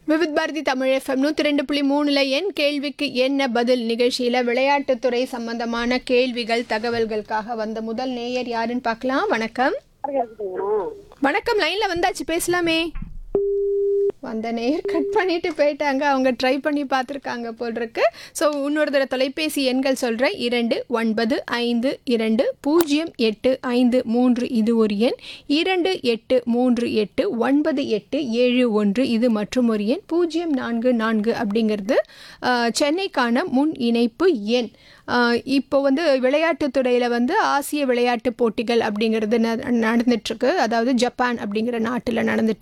Vividh Bharathi Tamil FM நூற்றி ரெண்டு புள்ளி மூணில் என் கேள்விக்கு என்ன பதில் நிகழ்ச்சியில் விளையாட்டுத்துறை சம்பந்தமான கேள்விகள் தகவல்களுக்காக வந்த முதல் நேயர் யாருன்னு பார்க்கலாம் வணக்கம் வணக்கம் லைனில் வந்தாச்சு பேசலாமே வந்த நேயர் கட் பண்ணிட்டு போயிட்டாங்க அவங்க ட்ரை பண்ணி பார்த்துருக்காங்க போல் இருக்கு ஸோ இன்னொரு தடவை தொலைபேசி எண்கள் சொல்கிறேன் இரண்டு ஒன்பது ஐந்து இரண்டு பூஜ்ஜியம் எட்டு ஐந்து மூன்று இது ஒரு எண் இரண்டு எட்டு மூன்று எட்டு ஒன்பது எட்டு ஏழு ஒன்று இது மற்றும் ஒரு எண் பூஜ்ஜியம் நான்கு நான்கு அப்படிங்கிறது ஆஹ், சென்னைக்கான முன் இணைப்பு எண் ஆஹ், இப்போ வந்து விளையாட்டுத் துறையில் வந்து ஆசிய விளையாட்டு போட்டிகள் அப்படிங்கிறது ந- நடந்துட்டுருக்கு அதாவது ஜப்பான் அப்படிங்கிற நாட்டில் நடந்துட்டு